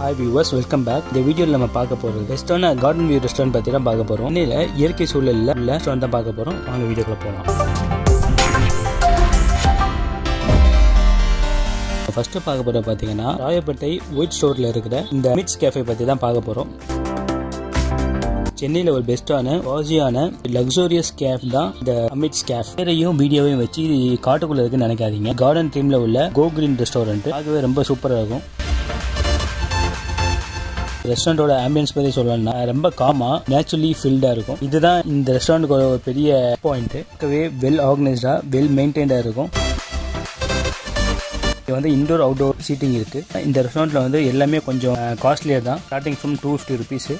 hi viewers welcome back இந்த வீடியோவில் நம்ம பார்க்க போகிறது பெஸ்ட்டான கார்டன் வியூ ரெஸ்டாரண்ட் பற்றி தான் பார்க்க போகிறோம் சென்னையில் இயற்கை சூழலில் உள்ள ரெஸ்டாரண்ட் தான் பார்க்க போகிறோம் வாங்க வீடியோக்குள்ள போகலாம் ஃபஸ்ட்டு பார்க்க போகிற பார்த்தீங்கன்னா ராயப்பேட்டை ஒயிட் ஸ்டோரில் இருக்கிற இந்த மிட்ஸ் கேஃபே பற்றி தான் பார்க்க போகிறோம் சென்னையில் ஒரு பெஸ்ட்டான வாசியான லக்ஸூரியஸ் கேஃப் தான் இந்த அமிட்ஸ் கேஃப் பேரையும் வீடியோவையும் வச்சு காட்டுக்குள்ள இருக்குன்னு நினைக்காதீங்க கார்டன் டீம்ல உள்ள கோ கிரீன் ரெஸ்டாரண்ட் பார்க்கவே ரொம்ப சூப்பராக இருக்கும் ரெஸ்டாரண்ட்டோட ஆம்பியன்ஸ் பற்றி சொல்லணும்னா ரொம்ப காமா நேச்சுரலி ஃபில்டாக இருக்கும் இதுதான் இந்த ரெஸ்டாரண்ட்டுக்கு ஒரு பெரிய பாயிண்ட் பார்க்கவே வெல் ஆர்கனைஸ்டாக வெல் மெயின்டைன்டாக இருக்கும் இது வந்து இண்டோர் அவுட்டோர் சீட்டிங் இருக்குது இந்த ரெஸ்டாரண்ட்டில் வந்து எல்லாமே கொஞ்சம் காஸ்ட்லியாக தான் starting from two fifty rupees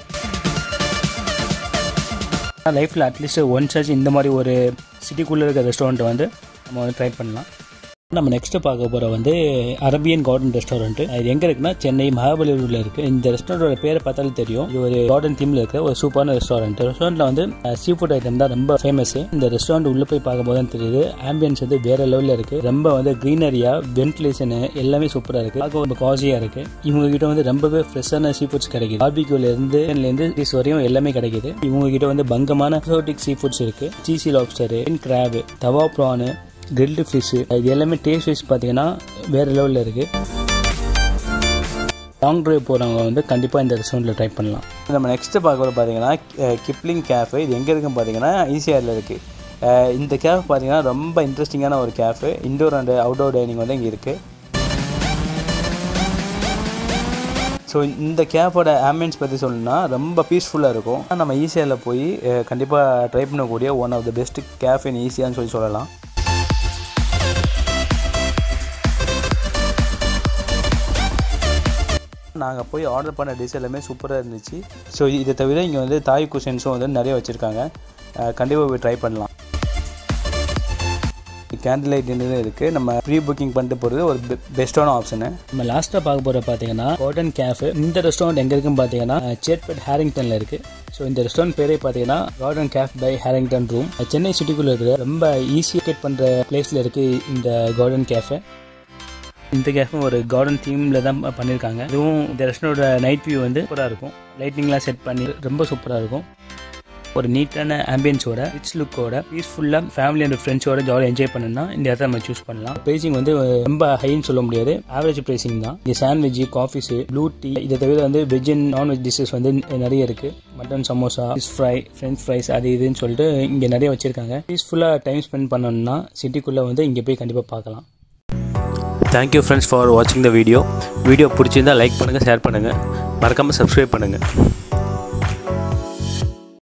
லைஃப்பில் அட்லீஸ்ட் ஒன் சார்ஜ் இந்த மாதிரி ஒரு சிட்டிக்குள்ளே இருக்க ரெஸ்டாரண்ட்டை வந்து நம்ம வந்து ட்ரை பண்ணலாம் நம்ம நெக்ஸ்ட் பார்க்க போகிற வந்து அரபியன் கார்டன் ரெஸ்டாரண்ட் இது எங்கே இருக்குன்னா சென்னை மகாபலிபுரத்தில் இருக்குது இந்த ரெஸ்டாரண்டோட பேரை பார்த்தாலே தெரியும் இது ஒரு கார்டன் தீமில் இருக்க ஒரு சூப்பரான ரெஸ்டாரண்ட் ரெஸ்டாரண்ட்டில் வந்து சீ ஃபுட் ஐட்டம் தான் ரொம்ப ஃபேமஸ் இந்த ரெஸ்டாரண்ட் உள்ளே போய் பார்க்கும்போது தான் தெரியுது ஆம்பியன்ஸ் வந்து வேற லெவலில் இருக்குது ரொம்ப வந்து க்ரீனரியா வென்டிலேஷனு எல்லாமே சூப்பராக இருக்குது பார்க்க ரொம்ப காசியாக இருக்குது இவங்க கிட்ட வந்து ரொம்பவே ஃப்ரெஷ்ஷான சீ ஃபுட்ஸ் கிடைக்குது பார்பிக்யூல இருந்து இருந்து டிஷ் வரையும் எல்லாமே கிடைக்குது இவங்க கிட்ட வந்து பங்கமான எக்ஸோட்டிக் சீ ஃபுட்ஸ் இருக்குது சீசி lobster crab tawa prawn grilled fish இது எல்லாமே டேஸ்ட் வைஸ் பார்த்தீங்கன்னா வேறு லெவலில் இருக்குது லாங் ட்ரைவ் போகிறவங்க வந்து கண்டிப்பாக இந்த ரெஸ்டாரண்ட்டில் ட்ரை பண்ணலாம் நம்ம நெக்ஸ்ட்டு பார்க்குறது பார்த்தீங்கன்னா கிப்ளிங் கேஃபே இது எங்கே இருக்குன்னு பார்த்தீங்கன்னா ஈசிஆரில் இருக்குது இந்த கேஃப் பார்த்தீங்கன்னா ரொம்ப இன்ட்ரெஸ்டிங்கான ஒரு cafe indoor and outdoor dining வந்து இங்கே இருக்குது ஸோ இந்த கேஃபோட ஆம்பியன்ஸ் பற்றி சொல்லணும்னா ரொம்ப பீஸ்ஃபுல்லாக இருக்கும் நம்ம ஈஸியாவில் போய் கண்டிப்பாக ட்ரை பண்ணக்கூடிய one of the best cafe in ஈஸியான்னு சொல்லி சொல்லலாம் நாங்கள் போய் ஆர்டர் பண்ண டிஷ் எல்லாமே சூப்பராக இருந்துச்சு ஸோ இதை தவிர இங்கே வந்து தாய் குஷன்ஸும் வந்து நிறைய வச்சுருக்காங்க கண்டிப்பாக போய் ட்ரை பண்ணலாம் கேண்டில் லைட் டின்னர் இருக்குது நம்ம ப்ரீ புக்கிங் பண்ணிட்டு போகிறது ஒரு பெஸ்ட்டான ஆப்ஷனு நம்ம லாஸ்ட்டாக பார்க்க போகிற பார்த்தீங்கன்னா கார்டன் கேஃபு இந்த ரெஸ்டாரண்ட் எங்கே இருக்குன்னு பார்த்தீங்கன்னா சேட்பட் ஹேரிங்டனில் இருக்குது ஸோ இந்த ரெஸ்டாரண்ட் பேரே பார்த்தீங்கன்னா Garden Cafe by Harrington room Chennai சிட்டிக்குள்ளே இருக்கிற ரொம்ப ஈஸியாக கெட் பண்ணுற பிளேஸில் இருக்குது இந்த கார்டன் கேஃபே இந்த கேஃபும் ஒரு கார்டன் தீமில் தான் பண்ணியிருக்காங்க இதுவும் இந்த ரெஸ்டாரோட நைட் வியூ வந்து சூப்பராக இருக்கும் லைட்டிங்லாம் செட் பண்ணி ரொம்ப சூப்பராக இருக்கும் ஒரு நீட்டான ஆம்பியன்ஸோட ரிச் லுக்கோட பீஸ்ஃபுல்லாக ஃபேமிலி அண்ட் ஃப்ரெண்ட்ஸோட ஜாலியாக என்ஜாய் பண்ணணும்னா இந்த இடத்த நம்ம சூஸ் பண்ணலாம் ப்ரைசிங் வந்து ரொம்ப ஹைன்னு சொல்ல முடியாது ஆவரேஜ் ப்ரைசிங் தான் இங்கே சாண்ட்விச் காஃபிஸ் ப்ளூ டீ இதை தவிர வந்து வெஜ் அண்ட் நான்வெஜ் டிஷ்ஷஸ் வந்து நிறைய இருக்குது mutton samosa fish fry French fries அது இதுன்னு சொல்லிட்டு இங்கே நிறைய வச்சுருக்காங்க பீஸ்ஃபுல்லாக டைம் ஸ்பெண்ட் பண்ணணும்னா சிட்டிக்குள்ளே வந்து இங்கே போய் கண்டிப்பாக பார்க்கலாம் தேங்க்யூ ஃப்ரெண்ட்ஸ் ஃபார் வாட்சிங் த வீடியோ வீடியோ பிடிச்சிருந்தால் லைக் பண்ணுங்கள் ஷேர் பண்ணுங்கள் மறக்காமல் சப்ஸ்கிரைப் பண்ணுங்கள்